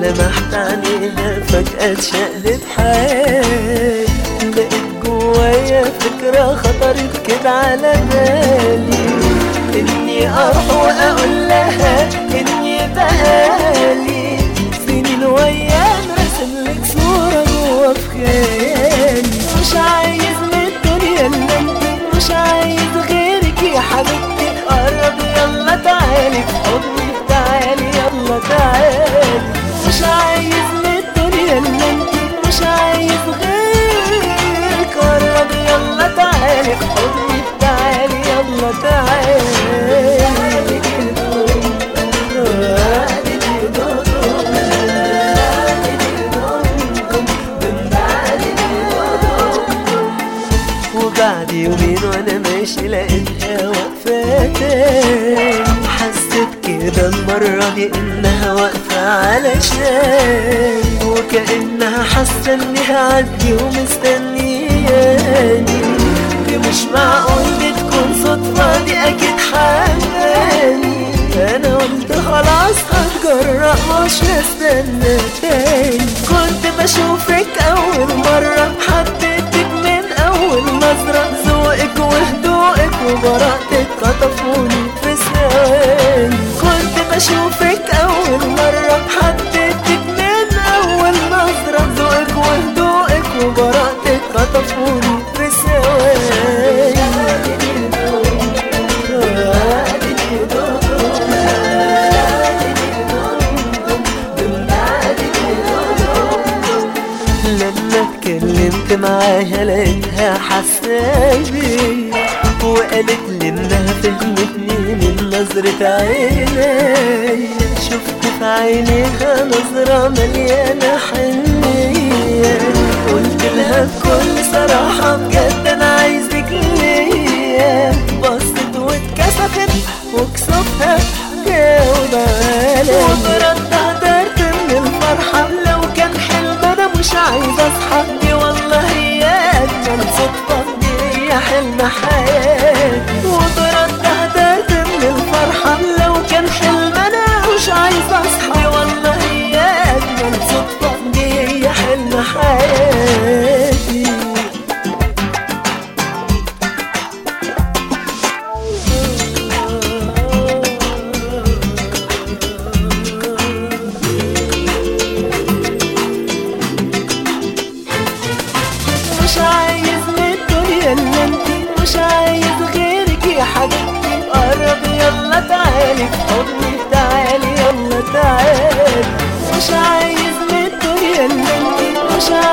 لمحت عينيها فجأة اتشقلب حالي لقيت جوايا فكرة خطرت كده على بالي اني اروح واقول لها اني بقالي سنين وياه راسم لك صورة جوا في خيالي مش عايز من الدنيا الا انت مش عايز غيرك يا حبيبتي قرب يلا تعالي في حضني تعالي يلا تعالي مش عايز من الدنيا الا انت مش عايز غيرك قرب يلا تعالي في حضني تعالي يلا تعالي وبعد يومين وانا ماشي لقيتها واقفة تاني حسيت كده المرة دي انها واقفة علشان وكأنها حاسة اني هعدي ومستنياني دي مش معقول دي تكون صدفة دي اكيد حباني انا قلت خلاص هتجرأ مش هستنى تاني كنت بشوفك اول مرة حبيتك من اول نظرة ذوقك وهدوءك وبراءتك خطفوني في ثواني كنت بشوفك اول مرة حبيتك من اول نظرة ذوقك وهدوءك وبراءتك خطفوني في لما اتكلمت معاها لقيتها حسابي وقالت لي انها فهمتني من نظرة عيني شفت في عينيها نظرة مليانة حنية قلت لها بكل صراحة بجد انا عايزك ليا بصت واتكسفت وكسوفها جاوب علي وبردها دارت من الفرحة لو كان حلم انا مش عايز اصحى دي والله هي اجمل صدفة دي هي حلم حياتي وبردها دارت من الفرحة لو كان حلم انا مش عايز اصحى دي والله هي اجمل صدفة دي هي حلم حياتي مش عايز من الدنيا الا انت مش عايز غيرك يا حبيبتي قرب يلا تعالي في حضني تعالي يلا تعالي مش عايز من الدنيا الا انت مش عايز